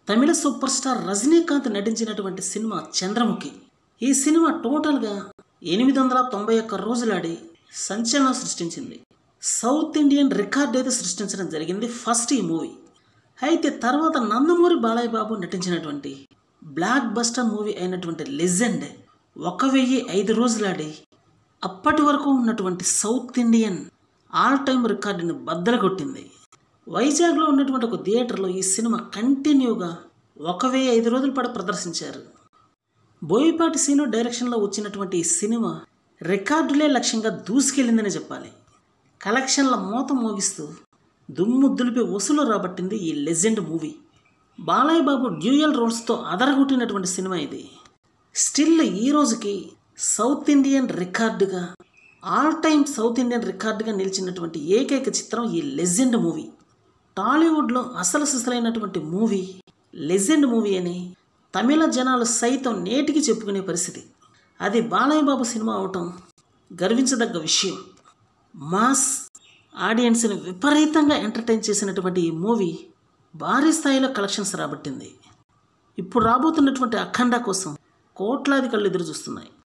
తమిళ super star Rajinikanth నటించినటువంటి cinema Chandramukhi ఈ cinema టోటల్గా ఎనిమిది వందల తొంభై ఒక్క రోజులాడి సంచలనం సృష్టించింది సౌత్ ఇండియన్ రికార్డ్ అయితే సృష్టించడం జరిగింది ఫస్ట్ ఈ మూవీ అయితే తర్వాత నందమూరి బాలయ్య బాబు నటించినటువంటి బ్లాక్ బస్టర్ మూవీ అయినటువంటి లెజెండ్ ఒక వెయ్యి ఐదు రోజులాడి అప్పటి వరకు ఉన్నటువంటి సౌత్ ఇండియన్ ఆల్ టైమ్ రికార్డుని బద్దలు కొట్టింది వైజాగ్లో ఉన్నటువంటి ఒక థియేటర్లో ఈ సినిమా కంటిన్యూగా ఒక వెయ్యి ఐదు రోజుల పాటు ప్రదర్శించారు బోయిపాటి సీను డైరెక్షన్లో వచ్చినటువంటి ఈ సినిమా రికార్డులే లక్ష్యంగా దూసుకెళ్ళిందని చెప్పాలి కలెక్షన్ల మూత మోగిస్తూ దుమ్ము దులిపి వసూలు రాబట్టింది ఈ legend movie Balayya Babu dual రోల్స్తో అదరగొట్టినటువంటి సినిమా ఇది స్టిల్ ఈ రోజుకి సౌత్ ఇండియన్ రికార్డుగా ఆల్ టైమ్ సౌత్ ఇండియన్ రికార్డుగా నిలిచినటువంటి ఏకైక చిత్రం ఈ లెజెండ్ మూవీ టాలీవుడ్లో అసలు సిసలైనటువంటి మూవీ లెజెండ్ మూవీ అని తమిళ జనాలు సైతం నేటికి చెప్పుకునే పరిస్థితి అది బాలయ్య బాబు సినిమా అవటం గర్వించదగ్గ విషయం మాస్ ఆడియన్స్ని విపరీతంగా ఎంటర్టైన్ చేసినటువంటి ఈ మూవీ భారీ స్థాయిలో కలెక్షన్స్ రాబట్టింది ఇప్పుడు రాబోతున్నటువంటి అఖండ కోసం కోట్లాది కళ్ళు ఎదురు చూస్తున్నాయి